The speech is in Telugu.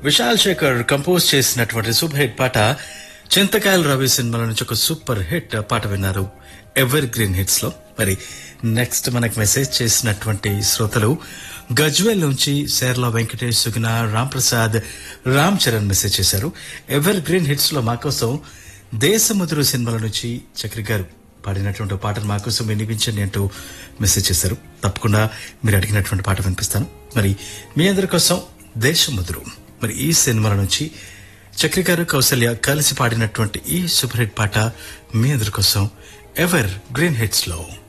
విశాల్ శేఖర్ కంపోజ్ చేసినటువంటి సూపర్ హిట్ పాట చింతకాయల రవి సినిమాల నుంచి ఒక సూపర్ హిట్ పాట విన్నారు ఎవర్ గ్రీన్ హిట్స్ లో మరి నెక్స్ట్ మనకు మెసేజ్ చేసినటువంటి శ్రోతలు గజ్వేల్ నుంచి సేర్ల వెంకటేష్ సుగుణ రామ్ ప్రసాద్ రామ్ చరణ్ మెసేజ్ చేశారు ఎవర్ గ్రీన్ హిట్స్ లో మా కోసం దేశముదురు సినిమాల నుంచి చక్రి గారు పాడినటువంటి పాటను మా కోసం వినిపించండి అంటూ మెసేజ్ చేశారు తప్పకుండా మీరు అడిగినటువంటి పాట వినిపిస్తాను మరి మీ అందరి కోసం దేశముదురు మరి ఈ సినిమాల నుంచి చక్రి గారు కౌసల్య కలిసి పాడినటువంటి ఈ సూపర్ హిట్ పాట మీ అందరి కోసం ఎవర్ గ్రీన్ హిట్స్ లో